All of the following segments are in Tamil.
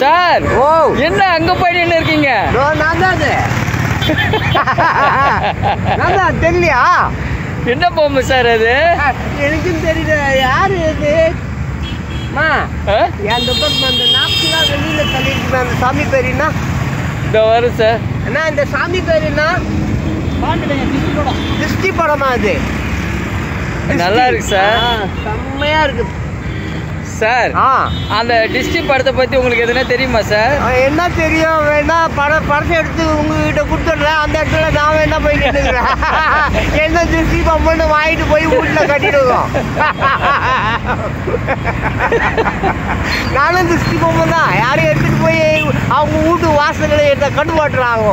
சார் ஓ என்ன அங்க போய் நின்று இருக்கீங்க இதோ நான் தான் அது. நான் தான் தெரியலையா என்ன பொம்மை சார் அது எனக்கும் தெரியல யாரு இது அம்மா ஆ? என் துப்பம் அந்த நாப்கிலாம் வெளியில தள்ளிட்டு அந்த சாமி பேர் என்ன இந்த வரும் சார் அண்ணா இந்த சாமி பேர் என்ன திருஷ்டி படமா அது நல்லா இருக்கு சார். ஆ, செம்மையா இருக்கு சார் ஆ அந்த டிஸ்ட்ரிக் படத்தை பத்தி உங்களுக்கு எதுனா தெரியுமா சார் ஆ, என்ன தெரியும் வேணா படம் படத்தை எடுத்து உங்ககிட்ட கொடுத்துட்றேன் அந்த இடத்துல நான் வேணா போய் நின்றுக்கிறேன் என்ன திருஷ்டி பம்பன்னு வாங்கிட்டு போய் வீட்டில் கட்டிடுவோம் நானும் திருஷ்டி பொம்மை தான் யாரும் எடுத்துட்டு போய் அவங்க வீட்டு வாசல்களை என்ன கட்டுப்பாட்டுறாங்க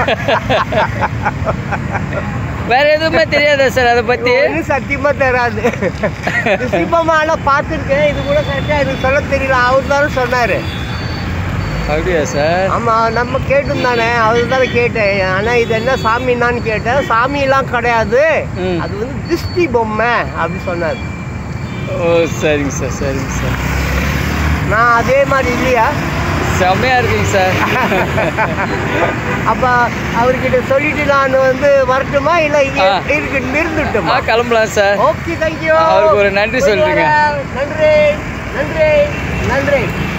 வேற எதுவுமே தெரியாதா சார் அதை பத்தி ஒன்றும் சத்தியமா தராது திருஷ்டி பொம்மை ஆனால் பார்த்துருக்கேன் இது கூட கரெக்டாக எனக்கு சொல்ல தெரியல அவர் தானே சொன்னார் அப்படியா சார் ஆமா நம்ம கேட்டும் தானே அவர் தானே கேட்டேன் ஆனா இது என்ன சாமின்னான்னு கேட்டேன் சாமியெல்லாம் கிடையாது ம். அது வந்து திருஷ்டி பொம்மை அப்படி சொன்னார் ஓ சரிங்க சார் சரிங்க சார் நான் அதே மாதிரி இல்லையா செம்மையா இருக்குங்க சார் அப்ப அவர்கிட்ட சொல்லிட்டு நான் வந்து வரட்டுமா இல்ல இங்க ஆ. இருக்கு ஆ நிறுந்துட்டுமா கிளம்பலாம் சார் ஓகே தேங்க்யூ அவருக்கு ஒரு நன்றி சொல்லிடுங்க. நன்றி நன்றி நன்றி